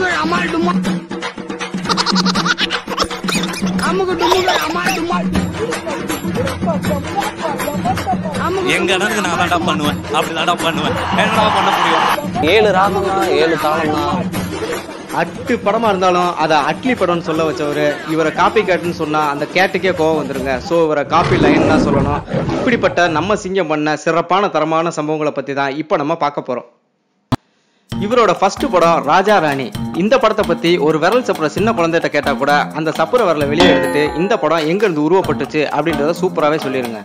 டுமுகள் அமால் டுமா அமுகு டுமுகள் அமால் டுமா அமுகு எங்க இடத்துக்கு நான் தான்டா பண்ணுவேன் அப்படி தான்டா பண்ணுவேன் என்னடா பண்ண முடியும் ஏழு ராகம் தான் ஏழு தாளம் தான் அட்டு படமா இருந்தாலும் அதை அட்லி படம்னு சொல்ல வச்சவரு இவரை காப்பி கேட்டுன்னு சொன்னா அந்த கேட்டுக்கே கோவம் வந்துருங்க ஸோ இவரை காப்பி லைன் தான் சொல்லணும் இப்படிப்பட்ட நம்ம சிங்கம் பண்ண சிறப்பான தரமான சம்பவங்களை பத்தி தான் இப்போ நம்ம பார்க்க போறோம் இவரோட ஃபர்ஸ்ட் படம் ராஜா ராணி இந்த படத்தை பத்தி ஒரு விரல் சப்புற சின்ன குழந்தைகிட்ட கேட்டா கூட அந்த சப்புர விரலை வெளியே எடுத்துட்டு இந்த படம் எங்க இருந்து உருவப்பட்டுச்சு அப்படின்றத சூப்பராகவே சொல்லிருங்க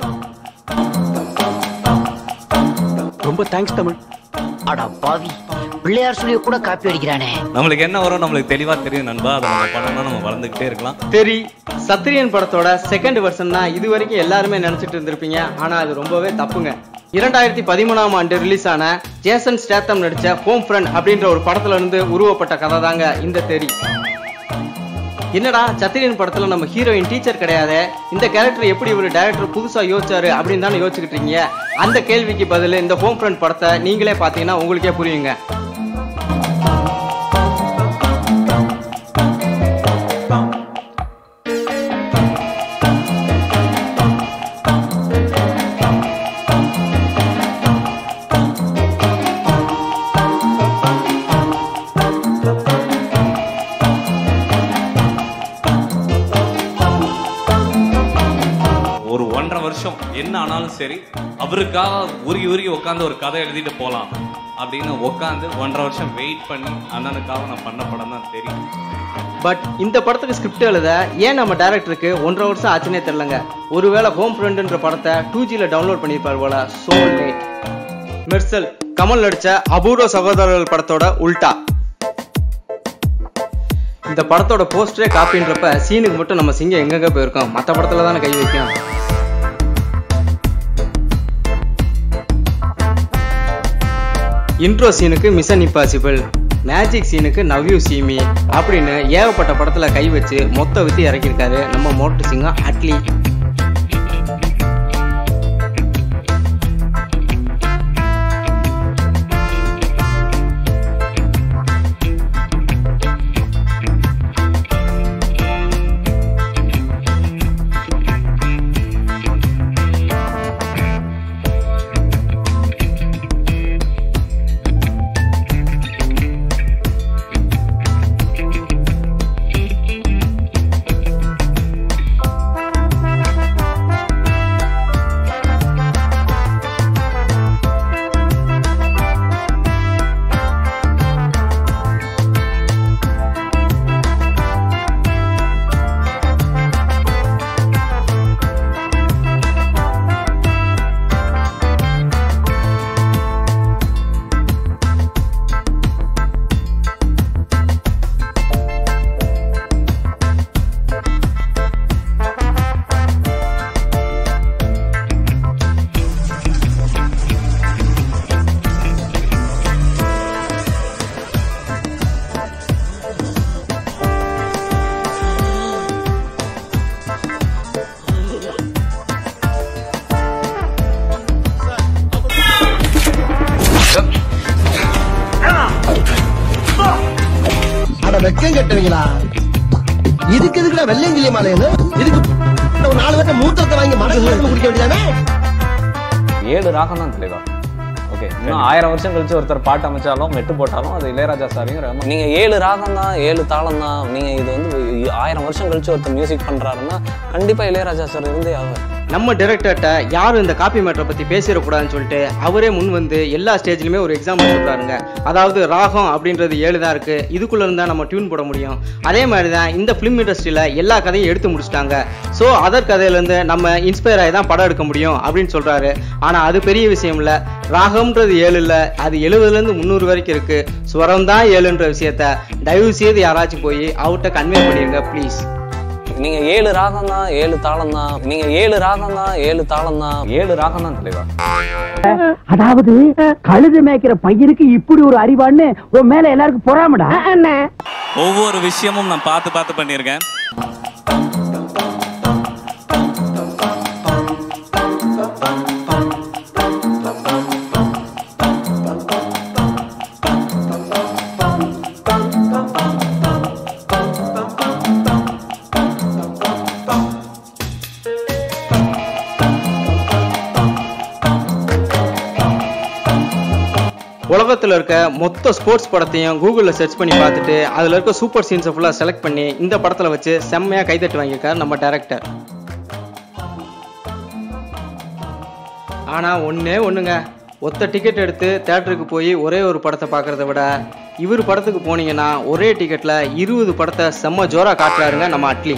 ரொம்ப தேங்க்ஸ் தமிழ் அடா பாவி பிள்ளையார் சொல்லிய கூட காப்பி அடிக்கிறானே நம்மளுக்கு என்ன வரும் நம்மளுக்கு தெளிவா தெரியும் நண்பா அதை நம்ம பண்ணணும் நம்ம வளர்ந்துகிட்டே இருக்கலாம் தெரி சத்திரியன் படத்தோட செகண்ட் வெர்ஷன் தான் இது வரைக்கும் எல்லாருமே நினைச்சிட்டு இருந்திருப்பீங்க ஆனா அது ரொம்பவே தப்புங்க இரண்டாயிரத்தி பதிமூணாம் ஆண்டு ரிலீஸ் ஆன ஜேசன் ஸ்டேத்தம் நடிச்ச ஹோம் ஃப்ரெண்ட் அப்படின்ற ஒரு படத்துல இருந்து உருவப்பட்ட கதை தாங்க இந்த தெரி என்னடா சத்திரியன் படத்துல நம்ம ஹீரோயின் டீச்சர் கிடையாது இந்த கேரக்டர் எப்படி இவர் டைரக்டர் புதுசா யோசிச்சாரு அப்படின்னு தானே யோசிச்சுக்கிட்டு இருக்கீங்க அந்த கேள்விக்கு பதில் இந்த ஹோம் ஃப்ரெண்ட் படத்தை நீங்களே பாத்தீங்கன்னா உங்களுக்கே புரியுங்க ஒரு ஒன்றரை வருஷம் என்ன ஆனாலும் சரி அவருக்காக உருகி உருகி உட்காந்து ஒரு கதை எழுதிட்டு போலாம் அப்படின்னு உட்காந்து ஒன்றரை வருஷம் வெயிட் பண்ணி அண்ணனுக்காக நான் பண்ண படம் தான் தெரியும் பட் இந்த படத்துக்கு ஸ்கிரிப்ட் எழுத ஏன் நம்ம டேரக்டருக்கு ஒன்றரை வருஷம் ஆச்சுனே தெரிலங்க ஒருவேளை ஹோம் ஃப்ரெண்டுன்ற படத்தை டூ ஜியில் டவுன்லோட் பண்ணியிருப்பார் போல சோ லேட் மெர்சல் கமல் நடிச்ச அபூர்வ சகோதரர்கள் படத்தோட உல்டா இந்த படத்தோட போஸ்டரே காப்பின்றப்ப சீனுக்கு மட்டும் நம்ம சிங்கம் எங்கெங்க போயிருக்கோம் மற்ற படத்துல தானே கை வைக்கும் இன்ட்ரோ சீனுக்கு மிஷன் இம்பாசிபிள் மேஜிக் சீனுக்கு நவ் யூ சீமி அப்படின்னு ஏகப்பட்ட படத்துல கை வச்சு மொத்த வித்து இறக்கியிருக்காரு நம்ம மோட்டு சிங்கம் அட்லி அட வெக்கம் கட்டுவீங்களா இதுக்கு எதுக்குடா வெள்ளையங்கிலிய மாலையது இதுக்கு ஒரு நாலு பேர்ட்ட மூத்தத்தை வாங்கி மாசம் குடிக்க வேண்டியதானே ஏழு ராகம் தான் தலைவா ஓகே இன்னும் ஆயிரம் வருஷம் கழிச்சு ஒருத்தர் பாட்டு அமைச்சாலும் மெட்டு போட்டாலும் அது இளையராஜா சாரையும் ரஹ்மான் நீங்க ஏழு ராகம் தான் ஏழு தாளம் தான் நீங்க இது வந்து ஆயிரம் வருஷம் கழிச்சு ஒருத்தர் மியூசிக் பண்றாருன்னா கண்டிப்பா இளையராஜா சார் இருந்தே ஆகும் நம்ம டைரக்டர்கிட்ட யாரும் இந்த காப்பி மேட்டரை பத்தி பேசிடக்கூடாதுன்னு சொல்லிட்டு அவரே முன் வந்து எல்லா ஸ்டேஜ்லயுமே ஒரு எக்ஸாம்பிள் கொடுக்குறாருங்க அதாவது ராகம் அப்படின்றது ஏழு தான் இருக்கு இதுக்குள்ள இருந்தா நம்ம டியூன் போட முடியும் அதே மாதிரி தான் இந்த ஃபிலிம் இண்டஸ்ட்ரியில எல்லா கதையும் எடுத்து முடிச்சிட்டாங்க ஸோ அதர் கதையிலேருந்து நம்ம இன்ஸ்பயர் ஆகி தான் படம் எடுக்க முடியும் அப்படின்னு சொல்றாரு ஆனா அது பெரிய விஷயம் இல்ல ராகம்ன்றது ஏழு இல்ல அது எழுபதுலேருந்து முந்நூறு வரைக்கும் இருக்கு ஸ்வரம் தான் ஏழுன்ற விஷயத்த தயவு செய்து யாராச்சும் போய் அவர்கிட்ட கன்வே பண்ணிருங்க ப்ளீஸ் நீங்க ஏழு ராகம் தான் ஏழு தாளம் தான் நீங்க ஏழு ராகம் தான் ஏழு தாளம் தான் ஏழு ராகம் தான் தலைவா அதாவது கழுது மேய்க்கிற பையனுக்கு இப்படி ஒரு அறிவான்னு உன் மேல எல்லாருக்கும் பொறாமடா ஒவ்வொரு விஷயமும் நான் பார்த்து பார்த்து பண்ணியிருக்கேன் உலகத்தில் இருக்க மொத்த ஸ்போர்ட்ஸ் படத்தையும் கூகுளில் சர்ச் பண்ணி பார்த்துட்டு அதில் இருக்க சூப்பர் சீன்ஸை ஃபுல்லாக செலக்ட் பண்ணி இந்த படத்தில் வச்சு செம்மையாக கைதட்டு வாங்கியிருக்காரு நம்ம டேரக்டர் ஆனால் ஒன்றே ஒன்றுங்க ஒத்த டிக்கெட் எடுத்து தேட்டருக்கு போய் ஒரே ஒரு படத்தை பார்க்கறத விட இவர் படத்துக்கு போனீங்கன்னா ஒரே டிக்கெட்டில் இருபது படத்தை செம்ம ஜோரா காட்டுறாருங்க நம்ம அட்லி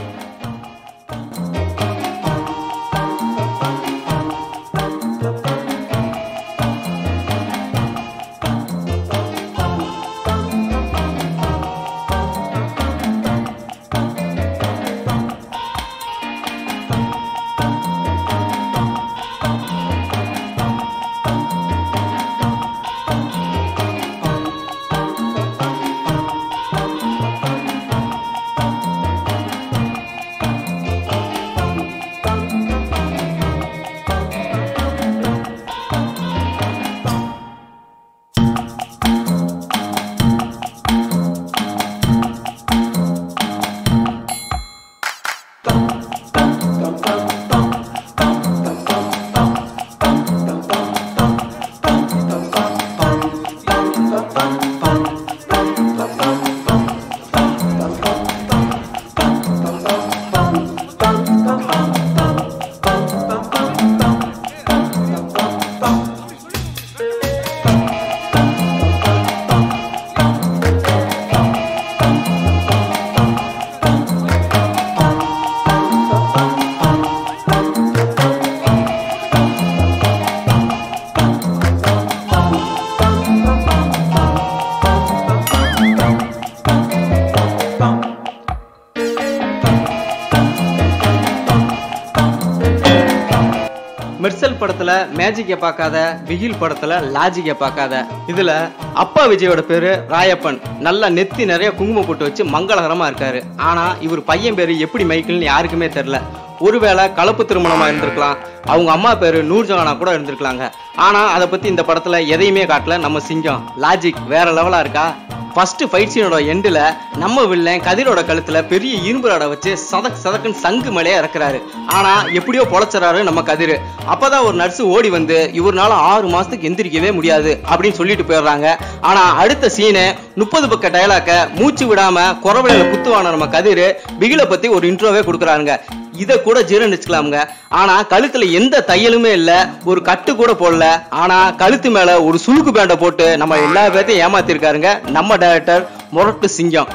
மெர்சல் படத்துல மேஜிக்கை பார்க்காத பிகில் படத்துல லாஜிக்கை பார்க்காத இதுல அப்பா விஜயோட பேரு ராயப்பன் நல்லா நெத்தி நிறைய குங்குமம் போட்டு வச்சு மங்களகரமா இருக்காரு ஆனா இவர் பையன் பேரு எப்படி மைக்கிள்னு யாருக்குமே தெரியல ஒருவேளை கலப்பு திருமணமா இருந்திருக்கலாம் அவங்க அம்மா பேரு நூர்ஜஹானா கூட இருந்திருக்கலாங்க ஆனா அதை பத்தி இந்த படத்துல எதையுமே காட்டல நம்ம சிங்கம் லாஜிக் வேற லெவலா இருக்கா ஃபர்ஸ்ட் ஃபைட் சீனோட எண்டில் நம்ம வில்லன் கதிரோட கழுத்துல பெரிய இரும்பு ராடை வச்சு சதக் சதக்குன்னு சங்கு மேலேயே இறக்குறாரு ஆனா எப்படியோ பொழைச்சறாரு நம்ம கதிர் அப்பதான் ஒரு நர்ஸ் ஓடி வந்து இவர்னால ஆறு மாசத்துக்கு எந்திரிக்கவே முடியாது அப்படின்னு சொல்லிட்டு போயிடுறாங்க ஆனா அடுத்த சீனு முப்பது பக்க டயலாக்க மூச்சு விடாம குறவலையில குத்துவான நம்ம கதிர் பிகில பத்தி ஒரு இன்ட்ரோவே கொடுக்குறாருங்க இதை கூட ஜீரணிச்சுக்கலாமுங்க ஆனா கழுத்துல எந்த தையலுமே இல்ல ஒரு கட்டு கூட போடல ஆனா கழுத்து மேல ஒரு சுழுக்கு பேண்டை போட்டு நம்ம எல்லா பேர்த்தையும் ஏமாத்திருக்காருங்க நம்ம டைரக்டர் முரட்டு சிங்கம்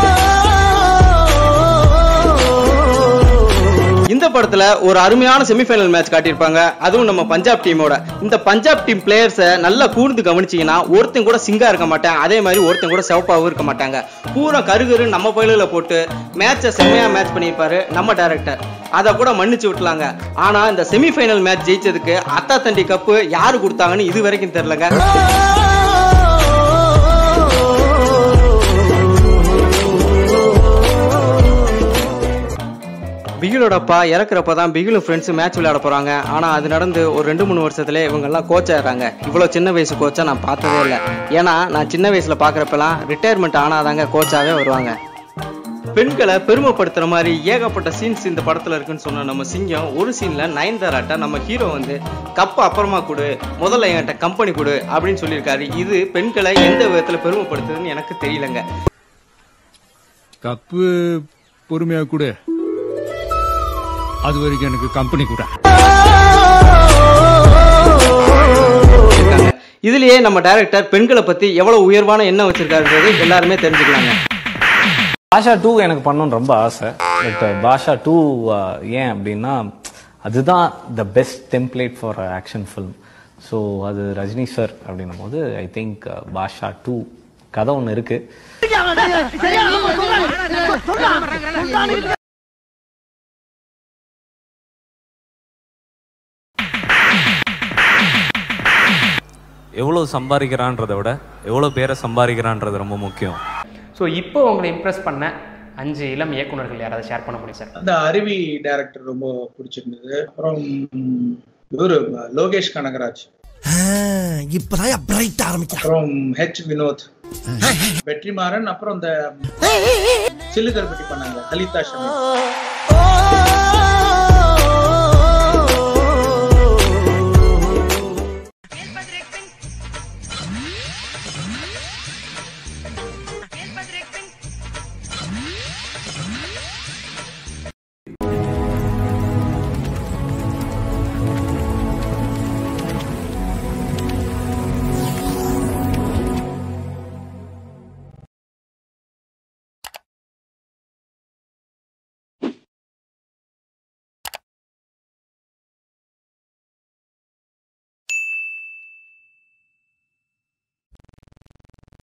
இந்த படத்துல ஒரு அருமையான செமிஃபைனல் மேட்ச் காட்டியிருப்பாங்க அதுவும் நம்ம பஞ்சாப் டீமோட இந்த பஞ்சாப் டீம் பிளேயர்ஸை நல்லா கூர்ந்து கவனிச்சீங்கன்னா ஒருத்தன் கூட சிங்கா இருக்க மாட்டான் அதே மாதிரி ஒருத்தன் கூட செவப்பாவும் இருக்க மாட்டாங்க பூரா கருகரு நம்ம பயில போட்டு மேட்சை செம்மையா மேட்ச் பண்ணியிருப்பாரு நம்ம டைரக்டர் அதை கூட மன்னிச்சு விட்டலாங்க ஆனா இந்த செமிஃபைனல் மேட்ச் ஜெயிச்சதுக்கு அத்தா தண்டி கப்பு யாரு கொடுத்தாங்கன்னு இது வரைக்கும் தெரியலங்க பிகிலோட அப்பா இறக்குறப்ப தான் பிகிலும் ஃப்ரெண்ட்ஸ் மேட்ச் விளையாட போறாங்க ஆனா அது நடந்து ஒரு ரெண்டு மூணு வருஷத்துல இவங்க எல்லாம் கோச் ஆயிடுறாங்க இவ்வளவு சின்ன வயசு கோச்சா நான் பார்த்ததே இல்லை ஏன்னா நான் சின்ன வயசுல பாக்குறப்பெல்லாம் ரிட்டையர்மெண்ட் ஆனாதாங்க கோச்சாவே வருவாங்க பெண்களை பெருமைப்படுத்துற மாதிரி ஏகப்பட்ட சீன்ஸ் இந்த படத்துல இருக்குன்னு சொன்ன நம்ம சிங்கம் ஒரு சீன்ல நயன்தாராட்ட நம்ம ஹீரோ வந்து கப்பு அப்புறமா கொடு முதல்ல என்கிட்ட கம்பெனி கொடு அப்படின்னு சொல்லியிருக்காரு இது பெண்களை எந்த விதத்துல பெருமைப்படுத்துதுன்னு எனக்கு தெரியலங்க கப்பு பொறுமையா கொடு அது வரைக்கும் எனக்கு கம்பெனி கூட இருக்காங்க இதுலயே நம்ம டைரக்டர் பெண்களை பத்தி எவ்வளவு உயர்வான எண்ணம் வச்சிருக்காருன்றது எல்லாருமே தெரிஞ்சுக்கலாங்க பாஷா டூ எனக்கு பண்ணணும்னு ரொம்ப ஆசை பட் பாஷா டூ ஏன் அப்படின்னா அதுதான் the best template for action film so அது ரஜினி சார் அப்படின்னும் போது ஐ திங்க் பாஷா டூ கதை ஒன்று இருக்கு எவ்வளோ சம்பாதிக்கிறான்றதை விட எவ்வளோ பேரை சம்பாதிக்கிறான்றது ரொம்ப முக்கியம் ஸோ இப்போ உங்களை இம்ப்ரெஸ் பண்ண அஞ்சு இளம் இயக்குனர்கள் யாராவது ஷேர் பண்ண முடியும் சார் அந்த அருவி டைரக்டர் ரொம்ப பிடிச்சிருந்தது அப்புறம் இவரு லோகேஷ் கனகராஜ் இப்பதான் பிரைட் ஆரம்பிக்க அப்புறம் ஹெச் வினோத் வெற்றிமாறன் அப்புறம் இந்த சில்லுகர் பற்றி பண்ணாங்க லலிதா ஷமி